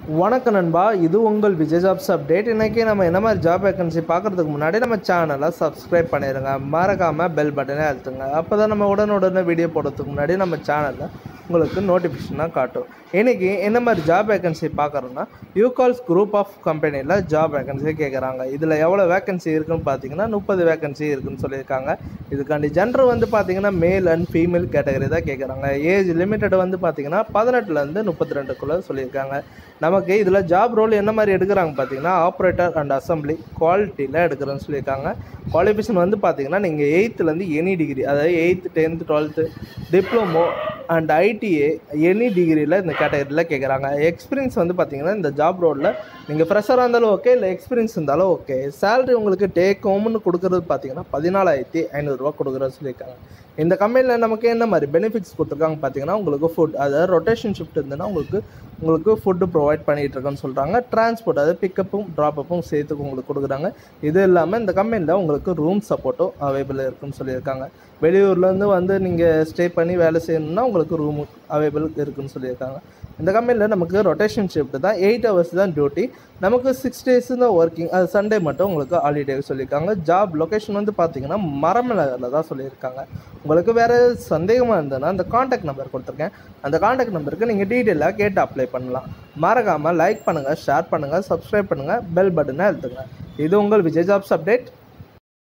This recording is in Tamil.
வணக்கம் நண்பா இது உங்கள் விஜய் ஜாப்ஸ் அப்டேட் இன்றைக்கி நம்ம என்ன மாதிரி ஜாப் வேகன்சி பார்க்குறதுக்கு முன்னாடி நம்ம சேனலை சப்ஸ்கிரைப் பண்ணிடுங்க மறக்காமல் பெல் பட்டனே அழுத்துங்க அப்போ தான் நம்ம உடனுடனே வீடியோ போடுறதுக்கு முன்னாடி நம்ம சேனலில் உங்களுக்கு நோட்டிஃபிகேஷனாக காட்டும் இன்றைக்கி என்ன மாதிரி ஜாப் வேகன்சி பார்க்குறோன்னா யூகால்ஸ் குரூப் ஆஃப் கம்பெனியில் ஜாப் வேகன்சி கேட்குறாங்க இதில் எவ்வளோ வேகன்சி இருக்குன்னு பார்த்தீங்கன்னா முப்பது வேகன்சி இருக்குன்னு சொல்லியிருக்காங்க இதுக்காண்டி ஜென்டர் வந்து பார்த்தீங்கன்னா மேல் அண்ட் ஃபீமேல் கேட்டகரி தான் கேட்குறாங்க ஏஜ் லிமிட்டட் வந்து பார்த்தீங்கன்னா பதினெட்டுலேருந்து முப்பத்தி ரெண்டுக்குள்ளே சொல்லியிருக்காங்க நமக்கு இதில் ஜாப் ரோல் என்ன மாதிரி எடுக்கிறாங்க பார்த்தீங்கன்னா ஆப்ரேட்டர் அண்ட் அசம்பிளி குவாலிட்டியில் எடுக்கிறேன்னு சொல்லியிருக்காங்க குவாலிஃபிகேஷன் வந்து பார்த்தீங்கன்னா நீங்கள் எயித்துலேருந்து எனி டிகிரி அதாவது eighth tenth twelfth diploma and ITA any டிகிரியில் இந்த கேட்டகரியில் கேட்குறாங்க எக்ஸ்பீரியன்ஸ் வந்து பார்த்தீங்கன்னா இந்த ஜாப் ரோலில் நீங்கள் ஃப்ரெஷராக இருந்தாலும் ஓகே இல்லை எக்ஸ்பீரியன்ஸ் இருந்தாலும் ஓகே சேலரி உங்களுக்கு டேக் ஹோம்னு கொடுக்குறது பார்த்தீங்கன்னா பதினாலாயிரத்தி ஐநூறுரூவா கொடுக்குறோன்னு சொல்லியிருக்காங்க இந்த கம்பெனியில் நமக்கு என்ன மாதிரி பெனிஃபிட்ஸ் கொடுத்துருக்காங்க பார்த்தீங்கன்னா உங்களுக்கு ஃபுட் அதாவது ரொட்டேஷன் ஷிஃப்ட் இருந்ததுன்னா உங்களுக்கு உங்களுக்கு ஃபுட்டு ப்ரொவைட் பண்ணிகிட்டு இருக்கோன்னு சொல்கிறாங்க டிரான்ஸ்போர்ட் அதாவது பிக்கப்பும் ட்ராப்பப்பும் சேர்த்து உங்களுக்கு கொடுக்குறாங்க இது இல்லாமல் இந்த கம்பெனியில் உங்களுக்கு ரூம் சப்போர்ட்டும் அவைபிள் இருக்குன்னு சொல்லியிருக்காங்க வெளியூர்லேருந்து வந்து நீங்கள் ஸ்டே பண்ணி வேலை செய்யணும்னா உங்களுக்கு ரூம் அவைபிள் இருக்குன்னு சொல்லியிருக்காங்க இந்த கம்பெனியில் நமக்கு ரொட்டேஷன் ஷிஃப்ட் தான் எயிட் ஹவர்ஸ் தான் டியூட்டி நமக்கு சிக்ஸ் டேஸ் தான் ஒர்க்கிங் அது சண்டே மட்டும் உங்களுக்கு ஹாலிடே சொல்லியிருக்காங்க ஜாப் லொக்கேஷன் வந்து பார்த்தீங்கன்னா மரமநகரில் தான் சொல்லியிருக்காங்க உங்களுக்கு வேறு சந்தேகமாக இருந்ததுன்னா அந்த காண்டாக்ட் நம்பர் கொடுத்துருக்கேன் அந்த காண்டாக்ட் நம்பருக்கு நீங்கள் டீட்டெயிலாக கேட்டு அப்ளை பண்ணலாம் மறக்காமல் லைக் பண்ணுங்கள் ஷேர் பண்ணுங்கள் சப்ஸ்கிரைப் பண்ணுங்கள் பெல் பட்டனை அழுத்துங்க இது உங்கள் விஜய் ஜாப்ஸ் அப்டேட்